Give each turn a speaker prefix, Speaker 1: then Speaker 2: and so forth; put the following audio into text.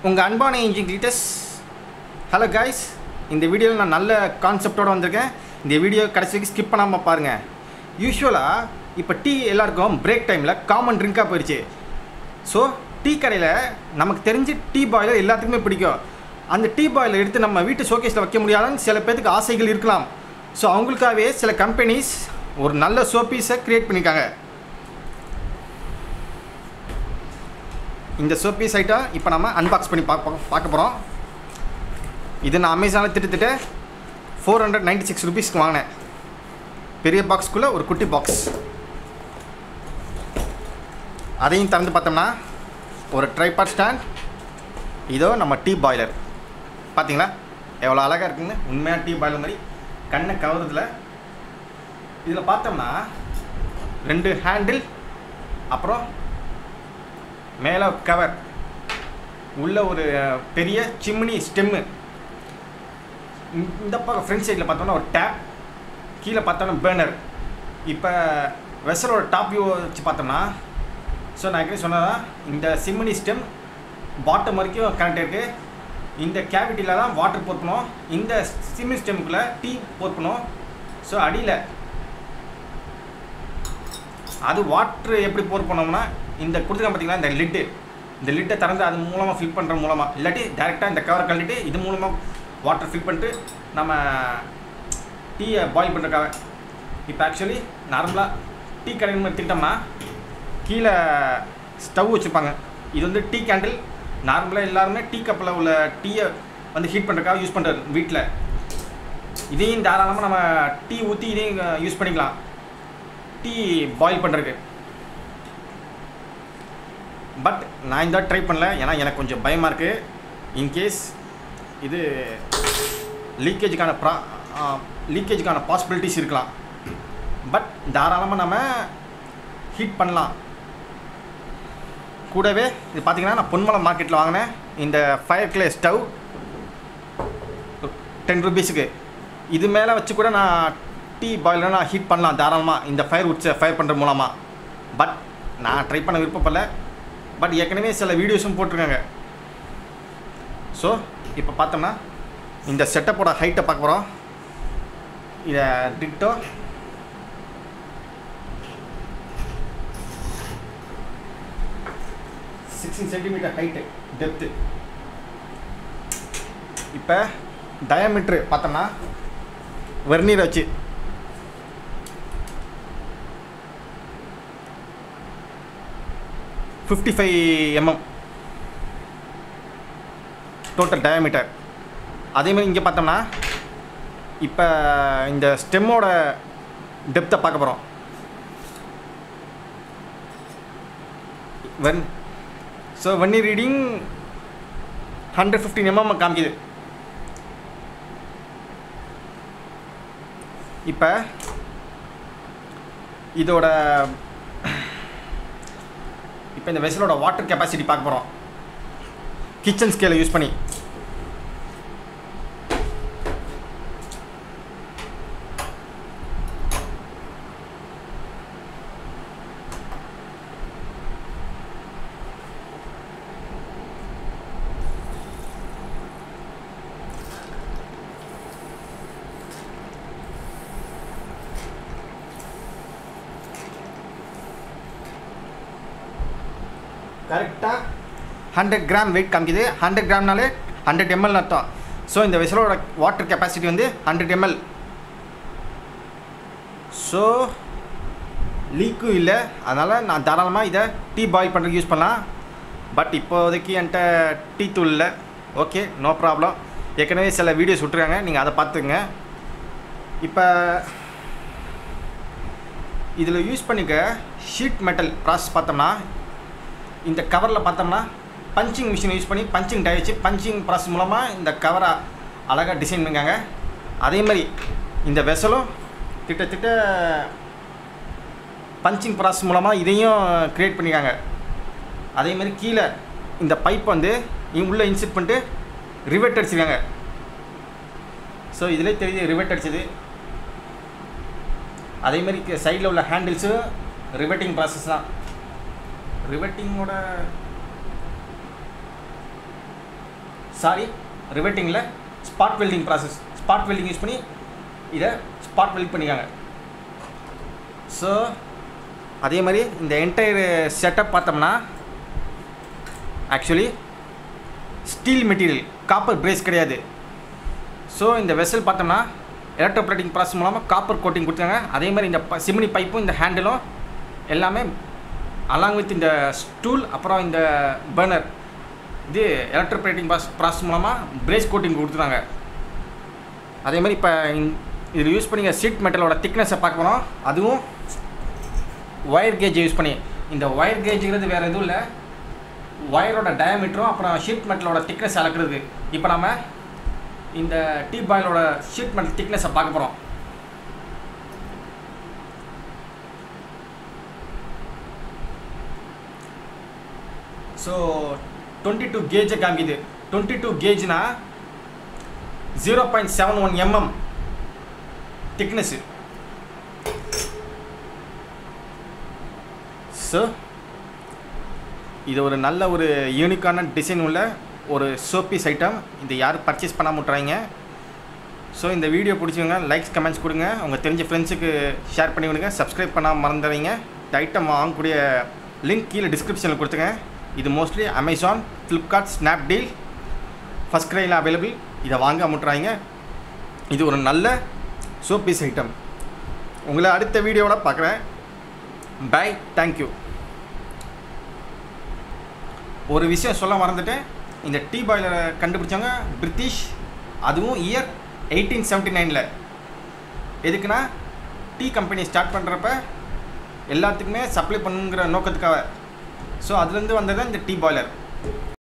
Speaker 1: உங்கள் அன்பான engine டீட்டர்ஸ் hello guys இந்த வீடியோவில் நான் நல்ல கான்செப்டோடு வந்திருக்கேன் இந்த வீடியோ கடைசி வரைக்கும் ஸ்கிப் பண்ணாமல் பாருங்கள் யூஸ்வலாக இப்போ டீ எல்லாருக்கும் பிரேக் டைமில் காமன் ட்ரிங்காக போயிடுச்சு ஸோ டீ கடையில் நமக்கு தெரிஞ்சு டீ பாய்லர் எல்லாத்துக்குமே பிடிக்கும் அந்த டீ பாய்லர் எடுத்து நம்ம வீட்டு ஷோகேஸில் வைக்க முடியாதுன்னு சில பேர்த்துக்கு ஆசைகள் இருக்கலாம் ஸோ அவங்களுக்காகவே சில கம்பெனிஸ் ஒரு நல்ல ஷோபீஸை க்ரியேட் பண்ணியிருக்காங்க இந்த ஷோபீஸ் ஐட்டம் இப்போ நம்ம அன்பாக்ஸ் பண்ணி பார்ப்போம் பார்க்க போகிறோம் இது நான் அமேசானில் திட்டத்திட்ட ஃபோர் ஹண்ட்ரட் நைன்டி சிக்ஸ் ருபீஸ்க்கு வாங்கினேன் பெரிய பாக்ஸ்க்குள்ளே ஒரு குட்டி பாக்ஸ் அதையும் திறந்து பார்த்தோம்னா ஒரு ட்ரைபாட் ஸ்டாண்ட் இதோ நம்ம டீ பாய்லர் பார்த்தீங்களா எவ்வளோ அழகாக இருக்குங்க உண்மையாக டீ பாய்லர் மாதிரி கண்ணை கவருதில் இதில் பார்த்தோம்னா ரெண்டு ஹேண்டில் அப்புறம் மேலே கவர் உள்ள ஒரு பெரிய சிம்னி ஸ்டெம்மு இந்த பக்கம் ஃப்ரண்ட் சைடில் பார்த்தோம்னா ஒரு டேப் கீழே பார்த்தோம்னா பேர்னர் இப்போ வெசலோட டாப் வியூ வச்சு பார்த்தோம்னா ஸோ நான் ஏற்கனவே சொன்னதான் இந்த சிம்னி ஸ்டெம் பாட்டம் வரைக்கும் கனெக்ட் இருக்குது இந்த கேவிட்டியில் தான் வாட்டர் போர்க்கணும் இந்த சிம்னி ஸ்டெம்முக்குள்ளே டீ போர்க்கணும் ஸோ அடியில் அது வாட்ரு எப்படி போர் பண்ணோம்னா இந்த கொடுத்துருக்க பார்த்தீங்களா இந்த லிட்டு இந்த லிட்டை திறந்து அது மூலமாக ஃபில் பண்ணுற மூலமாக இல்லாட்டி டேரெக்டாக இந்த கவரை கழட்டிட்டு இது மூலமாக வாட்டர் ஃபில் பண்ணிட்டு நம்ம டீயை பாயில் பண்ணுறக்காக இப்போ ஆக்சுவலி நார்மலாக டீ கடைன்னு எடுத்துக்கிட்டோம்னா கீழே ஸ்டவ் வச்சுருப்பாங்க இது வந்து டீ கேண்டில் நார்மலாக எல்லாருமே டீ கப்பில் உள்ள டீயை வந்து ஹீட் பண்ணுறதுக்காக யூஸ் பண்ணுறது வீட்டில் இதையும் தாராளமாக நம்ம டீ ஊற்றி இதையும் யூஸ் பண்ணிக்கலாம் டீ பாயில் பண்ணுறதுக்கு பட் நான் இந்த ட்ரை பண்ணல ஏன்னா எனக்கு கொஞ்சம் பயமாக இருக்குது இன்கேஸ் இது லீக்கேஜுக்கான ப்ரா லீக்கேஜுக்கான பாசிபிலிட்டிஸ் இருக்கலாம் பட் தாராளமாக நம்ம ஹீட் பண்ணலாம் கூடவே இது பார்த்தீங்கன்னா நான் பொன்மலம் மார்க்கெட்டில் வாங்கினேன் இந்த ஃபயர் கிளே ஸ்டவ் டென் ருபீஸுக்கு இது மேலே வச்சு கூட நான் டீ பாய்லர் நான் ஹீட் பண்ணலாம் தாராளமாக இந்த ஃபயர் உட்ஸை ஃபயர் பண்ணுற மூலமாக பட் நான் ட்ரை பண்ண விருப்பப்படல பட் ஏற்கனவே சில வீடியோஸும் போட்டிருக்காங்க ஸோ இப்போ பார்த்தோம்னா இந்த செட்டப்போட ஹைட்டை பார்க்க போகிறோம் இதை டிக்டோ சிக்ஸ்டீன் சென்டிமீட்டர் ஹைட்டு டெப்த்து இப்போ டயமீட்ரு பார்த்தோம்னா வெர்னீர் வச்சு fifty five mm total diameter அதேமாதிரி இங்கே பார்த்தோம்னா இப்போ இந்த ஸ்டெம்மோட டெப்த்தை பார்க்க போகிறோம் வென் ஸோ வன்னி ரீடிங் ஹண்ட்ரட் ஃபிஃப்டின் எம்எம் காமிக்குது இப்போ இதோட இப்போ இந்த வெசலோட வாட்டர் கெப்பாசிட்டி பார்க்க போகிறோம் கிச்சன் ஸ்கேலை யூஸ் பண்ணி கரெக்டாக ஹண்ட்ரட் கிராம் வெயிட் காமிக்குது ஹண்ட்ரட் கிராம்னாலே ஹண்ட்ரட் எம்எல் அர்த்தம் ஸோ இந்த வெசலோட வாட்டர் கெப்பாசிட்டி வந்து ஹண்ட்ரட் எம்எல் ஸோ லீக்கும் இல்லை அதனால் நான் தாராளமாக இதை டீ பாயில் பண்ணுறதுக்கு யூஸ் பண்ணலாம் பட் இப்போதைக்கு என்கிட்ட டீ தூள் இல்லை ஓகே நோ ப்ராப்ளம் ஏற்கனவே சில வீடியோஸ் விட்ருக்காங்க நீங்கள் அதை பார்த்துங்க இப்போ இதில் யூஸ் பண்ணிக்க ஷீட் மெட்டல் ப்ராசஸ் பார்த்தோம்னா இந்த கவரில் பார்த்தோம்னா பஞ்சிங் மிஷின் யூஸ் பண்ணி பஞ்சிங் டை வச்சு பஞ்சிங் ப்ராசஸ் மூலமாக இந்த கவரை அழகாக டிசைன் பண்ணிருக்காங்க அதே மாதிரி இந்த வெசலும் கிட்டத்தட்ட பஞ்சிங் ப்ராசஸ் மூலமாக இதையும் க்ரியேட் பண்ணியிருக்காங்க அதே மாதிரி கீழே இந்த பைப் வந்து உள்ளே இன்செர்ட் பண்ணிட்டு ரிவெட் அடிச்சிருக்காங்க ஸோ இதிலே தெரியுது ரிவெட் அடிச்சது அதே மாதிரி சைடில் உள்ள ஹேண்டில்ஸும் ரிவெட்டிங் ப்ராசஸ் தான் ரிவெட்டிங்கோட சாரி ரிவெட்டிங்கில் spot welding process spot welding use பண்ணி இதை ஸ்பாட் வெல்ட் பண்ணிக்காங்க ஸோ அதே மாதிரி இந்த என்டையர் செட்டப் பார்த்தோம்னா actually steel material copper brass கிடையாது ஸோ இந்த வெசல் பார்த்தோம்னா எலக்ட்ரோப்ளேட்டிங் ப்ராசஸ் மூலமாக காப்பர் கோட்டிங் கொடுத்தாங்க அதே மாதிரி இந்த ப சிமினி பைப்பும் இந்த ஹேண்டிலும் எல்லாமே அலாங் வித் இந்த ஸ்டூல் அப்புறம் இந்த பர்னர் இது எலக்ட்ரோப்ளேட்டிங் ப்ராஸ் ப்ராசஸ் மூலமாக பிரேஸ் கோட்டிங் கொடுத்துருந்தாங்க அதே மாதிரி இப்போ இதில் யூஸ் பண்ணிங்க சீட் மெட்டலோட திக்னஸை பார்க்க போகிறோம் அதுவும் ஒயர் கேஜ் யூஸ் பண்ணி இந்த ஒயர் கேஜுங்கிறது வேறு எதுவும் இல்லை ஒயரோட டயமீட்டரும் அப்புறம் ஷீட் மெட்டலோட திக்னஸ் அளக்குறது இப்போ நம்ம இந்த டீ பாயிலோட ஷீட் மெட்டல் திக்னஸை பார்க்க போகிறோம் ஸோ டுவெண்ட்டி டூ கேஜை காமிக்குது டுவெண்ட்டி டூ கேஜ்னா zero point seven one mm thickness so இது ஒரு நல்ல ஒரு யூனிக்கான டிசைன் உள்ள ஒரு சோப்பீஸ் ஐட்டம் இது யாரும் பர்ச்சேஸ் பண்ண முட்டுறாங்க ஸோ இந்த வீடியோ பிடிச்சவங்க லைக்ஸ் கமெண்ட்ஸ் கொடுங்க உங்கள் தெரிஞ்ச ஃப்ரெண்ட்ஸுக்கு ஷேர் பண்ணி விடுங்க சப்ஸ்கிரைப் பண்ணால் மறந்துடுவீங்க இந்த ஐட்டம் வாங்கக்கூடிய லிங்க் கீழே டிஸ்கிரிப்ஷனில் கொடுத்துங்க இது mostly Amazon Flipkart Snapdeal first க்ரையில் அவைலபிள் இதை வாங்க முட்டுறாங்க இது ஒரு நல்ல சோப்பீஸ் ஐட்டம் உங்களை அடுத்த வீடியோவோட பார்க்குறேன் பை தேங்க்யூ ஒரு விஷயம் சொல்ல மறந்துட்டேன் இந்த டீ பாய்லரை கண்டுபிடிச்சவங்க பிரிட்டிஷ் அதுவும் இயர் எயிட்டீன் செவன்ட்டி நைனில் எதுக்குன்னா டீ கம்பெனி ஸ்டார்ட் பண்ணுறப்ப எல்லாத்துக்குமே சப்ளை பண்ணுங்கிற நோக்கத்துக்காக ஸோ அதுலேருந்து வந்தது தான் இந்த டீ பாய்லர்